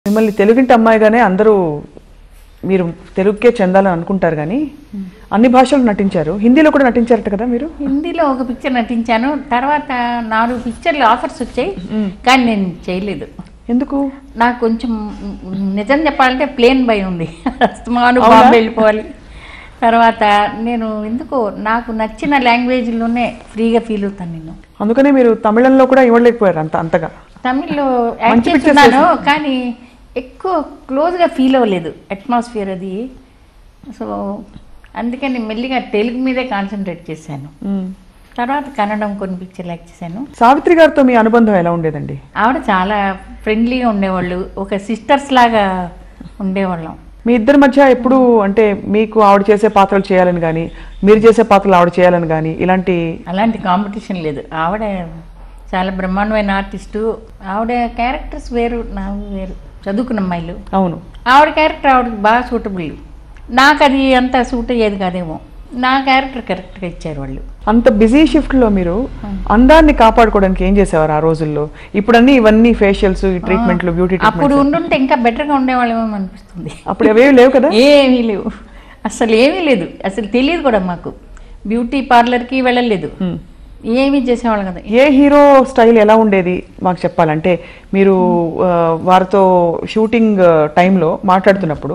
మిమ్మల్ని తెలుగింటి అమ్మాయిగానే అందరూ మీరు తెలుగుకే చెందాలని అనుకుంటారు కానీ అన్ని భాషలు నటించారు హిందీలో కూడా నటించారట కదా మీరు హిందీలో ఒక పిక్చర్ నటించాను తర్వాత నాలుగు పిక్చర్లు ఆఫర్స్ వచ్చాయి కానీ నేను చేయలేదు ఎందుకు నాకు కొంచెం నిజం చెప్పాలంటే ప్లేన్ భయం ఉంది అస్తమాను అవునా? బాంబే వెళ్ళిపోవాలి తర్వాత నేను ఎందుకో నాకు నచ్చిన లాంగ్వేజ్లోనే ఫ్రీగా ఫీల్ అవుతాను నేను అందుకనే మీరు తమిళంలో కూడా ఇవ్వలేకపోయారు అంత అంతగా తమిళ్లో యాక్ట్ మంచి pictures చేస్తున్నాను కానీ ఎక్కువ క్లోజ్గా ఫీల్ అవ్వలేదు అట్మాస్ఫియర్ అది సో అందుకని మెల్లిగా తెలుగు మీదే కాన్సన్ట్రేట్ చేశాను మ్మ్. తర్వాత కన్నడం కొన్ని పిక్చర్లు యాక్ట్ చేశాను సావిత్రి గారితో మీ అనుబంధం ఎలా ఉండేదండి ఆవిడ చాలా ఫ్రెండ్లీగా ఉండేవాళ్ళు ఒక సిస్టర్స్ లాగా ఉండేవాళ్ళం మీ ఇద్దరి మధ్య ఎప్పుడు అంటే మీకు ఆవిడ చేసే పాత్రలు చేయాలని కానీ మీరు చేసే పాత్రలు ఆవిడ చేయాలని కానీ ఇలాంటి అలాంటి కాంపిటీషన్ లేదు ఆవిడ చాలా బ్రహ్మాండమైన ఆర్టిస్టు ఆవిడ క్యారెక్టర్స్ వేరు నాకు వేరు చదువుకున్న అమ్మాయిలు అవును ఆవిడ క్యారెక్టర్ ఆవిడకి బాగా సూటబుల్ నాకు అది అంత సూట్ అయ్యేది కాదేమో నా క్యారెక్టర్ కరెక్ట్గా ఇచ్చారు వాళ్ళు అంత బిజీ షిఫ్ట్లో మీరు అందాన్ని కాపాడుకోవడానికి ఏం చేసేవారు ఆ రోజుల్లో ఇప్పుడన్నీ ఇవన్నీ ఫేషియల్స్ ఈ ట్రీట్మెంట్లు బ్యూటీ అప్పుడు ఉండుంటే ఇంకా బెటర్గా ఉండేవాళ్ళేమో అనిపిస్తుంది అప్పుడు అవేవి లేవు కదా ఏమీ లేవు అసలు ఏమీ లేదు అసలు తెలియదు కూడా మాకు బ్యూటీ పార్లర్కి వెళ్ళలేదు మ్మ్. ఏమీ చేసేవాళ్ళం కదా ఏ హీరో స్టైల్ ఎలా ఉండేది మాకు చెప్పాలంటే మీరు ఆ, వారితో షూటింగ్ టైంలో మాట్లాడుతున్నప్పుడు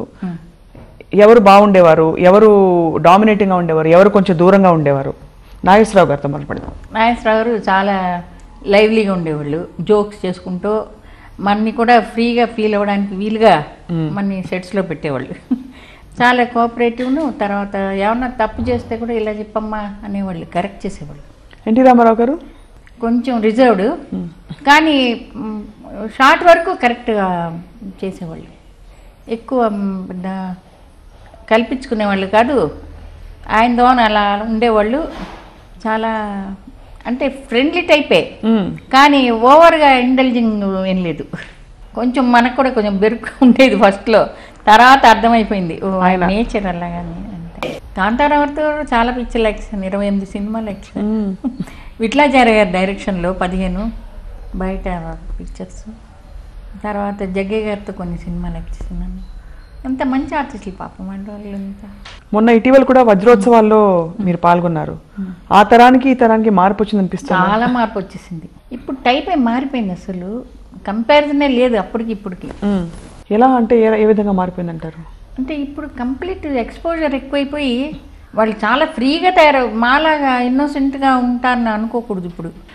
ఎవరు బాగుండేవారు ఎవరు డామినేటింగ్గా ఉండేవారు ఎవరు కొంచెం దూరంగా ఉండేవారు నాగేశ్వరరావు గారితో మొదలు పెడదాం నాగేశ్వరరావు గారు చాలా లైవ్లీగా ఉండేవాళ్ళు జోక్స్ చేసుకుంటూ మన్ని కూడా ఫ్రీగా ఫీల్ అవ్వడానికి వీలుగా మన్ని సెట్స్లో పెట్టేవాళ్ళు చాలా కోఆపరేటివ్ను తర్వాత ఏమన్నా తప్పు చేస్తే కూడా ఇలా చెప్పమ్మా అనేవాళ్ళు కరెక్ట్ చేసేవాళ్ళు ఎన్టీ రామారావు గారు కొంచెం రిజర్వ్డ్ కానీ మ్, షార్ట్ వరకు కరెక్ట్గా చేసేవాళ్ళు ఎక్కువ మ్, పెద్ద కల్పించుకునేవాళ్ళు కాదు ఆయనతో అలా ఉండేవాళ్ళు చాలా అంటే ఫ్రెండ్లీ టైపే మ్మ్. కానీ ఓవర్గా ఇంటెలిజింగ్ ఏం లేదు కొంచెం మనకు కూడా కొంచెం బెరుకు ఉండేది ఫస్ట్లో తర్వాత అర్థమైపోయింది ఓ ఆయన నేచర్ అలాగానే అంతే కాంతారావుతో చాలా పిక్చర్లు యాక్షన్ ఇరవై ఎనిమిది సినిమాలు యాక్షన్ మ్మ్. విట్లాచార్య గారి డైరెక్షన్లో పదిహేను బయట పిక్చర్స్ తర్వాత జగ్గయ్య గారితో కొన్ని సినిమాలు యాక్ట్ చేస్తున్నాను అంత మంచి ఆర్టిస్టులు పాపం వాళ్ళు వాళ్ళంతా మొన్న ఇటీవల కూడా వజ్రోత్సవాల్లో మీరు పాల్గొన్నారు ఆ తరానికి ఈ తరానికి మార్పు వచ్చింది అనిపిస్తుంది చాలా మార్పు వచ్చేసింది ఇప్పుడు టైప్ ఏ మారిపోయింది అసలు కంపారిజనే లేదు అప్పటికి ఇప్పటికి ఎలా అంటే ఏ ఏ విధంగా మారిపోయింది అంటారు అంటే ఇప్పుడు కంప్లీట్ ఎక్స్పోజర్ ఎక్కువైపోయి వాళ్ళు చాలా ఫ్రీగా తయారు మాలాగా ఇన్నోసెంట్గా ఉంటారని అనుకోకూడదు ఇప్పుడు